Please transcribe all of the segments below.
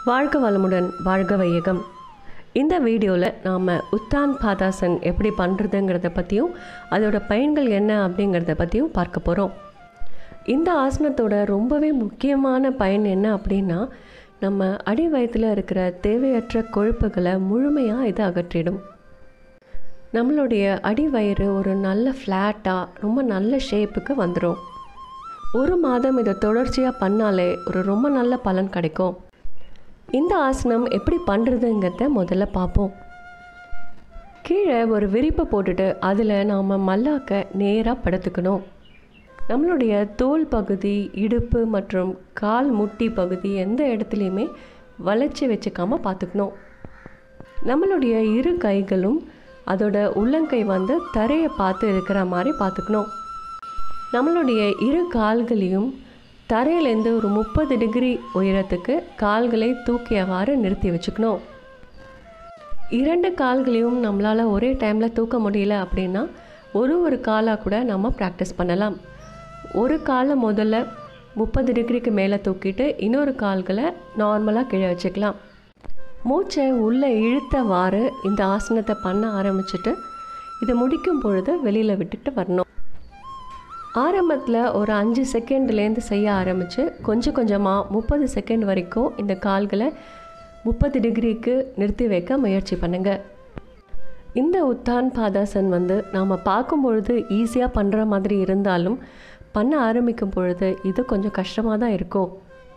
வாழ்க வளமுடன் வாழ்க வையகம் இந்த வீடியோவில் நாம் உத்தான் பாதாசன் எப்படி பண்ணுறதுங்கிறத பற்றியும் அதோட பயன்கள் என்ன அப்படிங்கிறத பற்றியும் பார்க்க போகிறோம் இந்த ஆசனத்தோட ரொம்பவே முக்கியமான பயன் என்ன அப்படின்னா நம்ம அடி வயிற்றில் இருக்கிற தேவையற்ற கொழுப்புகளை முழுமையாக இது அகற்றிடும் நம்மளுடைய அடி வயிறு ஒரு நல்ல ஃப்ளாட்டாக ரொம்ப நல்ல ஷேப்புக்கு வந்துடும் ஒரு மாதம் இதை தொடர்ச்சியாக பண்ணாலே ஒரு ரொம்ப நல்ல பலன் கிடைக்கும் இந்த ஆசனம் எப்படி பண்ணுறதுங்கிறத முதல்ல பார்ப்போம் கீழே ஒரு விரிப்பை போட்டுட்டு அதில் நாம் மல்லாக்க நேராக படுத்துக்கணும் நம்மளுடைய தோல் பகுதி இடுப்பு மற்றும் கால் முட்டி பகுதி எந்த இடத்துலையுமே வளைச்சி வச்சுக்காம பார்த்துக்கணும் நம்மளுடைய இரு கைகளும் அதோட உள்ளங்கை வந்து தரையை பார்த்து இருக்கிற மாதிரி பார்த்துக்கணும் நம்மளுடைய இரு கால்களையும் தரையிலேருந்து ஒரு முப்பது டிகிரி உயரத்துக்கு கால்களை தூக்கியவாறு நிறுத்தி வச்சுக்கணும் இரண்டு கால்களையும் நம்மளால் ஒரே டைமில் தூக்க முடியல அப்படின்னா ஒரு ஒரு காலாக கூட நம்ம ப்ராக்டிஸ் பண்ணலாம் ஒரு காலை முதல்ல முப்பது டிகிரிக்கு மேலே தூக்கிட்டு இன்னொரு கால்களை நார்மலாக கீழே வச்சுக்கலாம் மூச்சை உள்ளே இழுத்தவாறு இந்த ஆசனத்தை பண்ண ஆரம்பிச்சுட்டு இதை முடிக்கும் பொழுது வெளியில் விட்டுட்டு வரணும் ஆரம்பத்தில் ஒரு அஞ்சு செகண்ட்லேருந்து செய்ய ஆரம்பித்து கொஞ்சம் கொஞ்சமாக முப்பது செகண்ட் வரைக்கும் இந்த கால்களை முப்பது டிகிரிக்கு நிறுத்தி வைக்க முயற்சி பண்ணுங்கள் இந்த உத்தான் பாதாசன் வந்து நாம் பார்க்கும் பொழுது ஈஸியாக பண்ணுற மாதிரி இருந்தாலும் பண்ண ஆரம்பிக்கும் பொழுது இது கொஞ்சம் கஷ்டமாக தான் இருக்கும்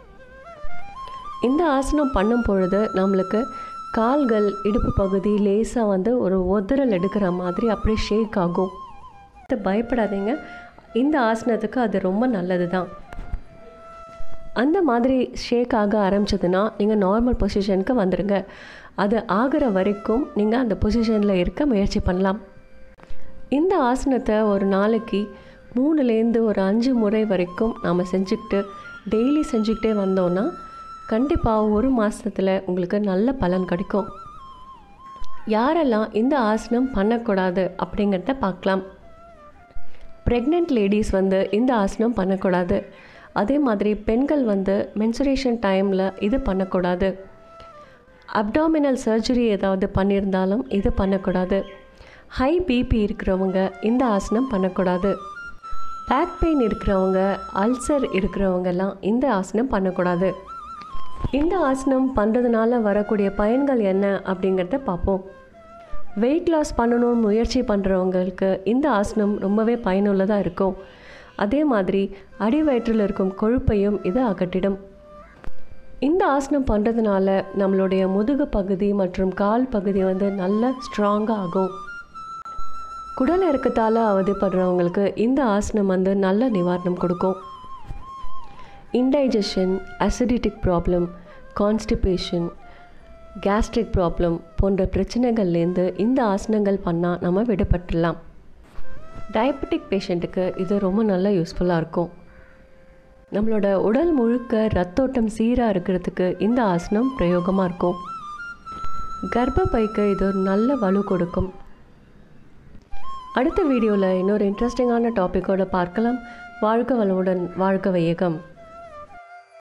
இந்த ஆசனம் பண்ணும் பொழுது நம்மளுக்கு கால்கள் இடுப்பு பகுதி லேசாக வந்து ஒரு உதறல் எடுக்கிற மாதிரி அப்படியே ஷேக் ஆகும் இது பயப்படாதீங்க இந்த ஆசனத்துக்கு அது ரொம்ப நல்லது தான் அந்த மாதிரி ஷேக் ஆக ஆரம்பிச்சதுன்னா நீங்கள் நார்மல் பொசிஷனுக்கு வந்துடுங்க அது ஆகிற வரைக்கும் நீங்கள் அந்த பொசிஷனில் இருக்க முயற்சி பண்ணலாம் இந்த ஆசனத்தை ஒரு நாளைக்கு மூணுலேருந்து ஒரு அஞ்சு முறை வரைக்கும் நாம் செஞ்சுக்கிட்டு டெய்லி செஞ்சுக்கிட்டே வந்தோன்னா கண்டிப்பாக ஒரு மாதத்தில் உங்களுக்கு நல்ல பலன் கிடைக்கும் யாரெல்லாம் இந்த ஆசனம் பண்ணக்கூடாது அப்படிங்கிறத பார்க்கலாம் ப்ரெக்னென்ட் லேடிஸ் வந்து இந்த ஆசனம் பண்ணக்கூடாது அதே மாதிரி பெண்கள் வந்து மென்சுரேஷன் டைமில் இது பண்ணக்கூடாது அப்டாமினல் சர்ஜரி ஏதாவது பண்ணியிருந்தாலும் இது பண்ணக்கூடாது ஹை பிபி இருக்கிறவங்க இந்த ஆசனம் பண்ணக்கூடாது பேக் பெயின் இருக்கிறவங்க அல்சர் இருக்கிறவங்கெல்லாம் இந்த ஆசனம் பண்ணக்கூடாது இந்த ஆசனம் பண்ணுறதுனால வரக்கூடிய பயன்கள் என்ன அப்படிங்கிறத பார்ப்போம் வெயிட் லாஸ் பண்ணணும்னு முயற்சி பண்ணுறவங்களுக்கு இந்த ஆசனம் ரொம்பவே பயனுள்ளதாக இருக்கும் அதே மாதிரி அடி வயிற்றில் இருக்கும் கொழுப்பையும் இது அகற்றிடும் இந்த ஆசனம் பண்ணுறதுனால நம்மளுடைய முதுகு பகுதி மற்றும் கால் பகுதி வந்து நல்ல ஸ்ட்ராங்காக ஆகும் குடல் இறக்கத்தால் அவதிப்படுறவங்களுக்கு இந்த ஆசனம் வந்து நல்ல நிவாரணம் கொடுக்கும் indigestion acidity problem constipation gastric problem போன்ற பிரச்சனைகள்லேருந்து இந்த ஆசனங்கள் பண்ணால் நம்ம விடுபட்டுடலாம் டயபெட்டிக் பேஷண்ட்டுக்கு இது ரொம்ப நல்ல யூஸ்ஃபுல்லாக இருக்கும் நம்மளோட உடல் முழுக்க ரத்தோட்டம் சீராக இருக்கிறதுக்கு இந்த ஆசனம் பிரயோகமாக இருக்கும் கர்ப்பப்பைக்கு இது ஒரு நல்ல வலு கொடுக்கும் அடுத்த வீடியோவில் இன்னொரு இன்ட்ரெஸ்டிங்கான டாப்பிக்கோடு பார்க்கலாம் வாழ்க வளமுடன் வாழ்க வையகம்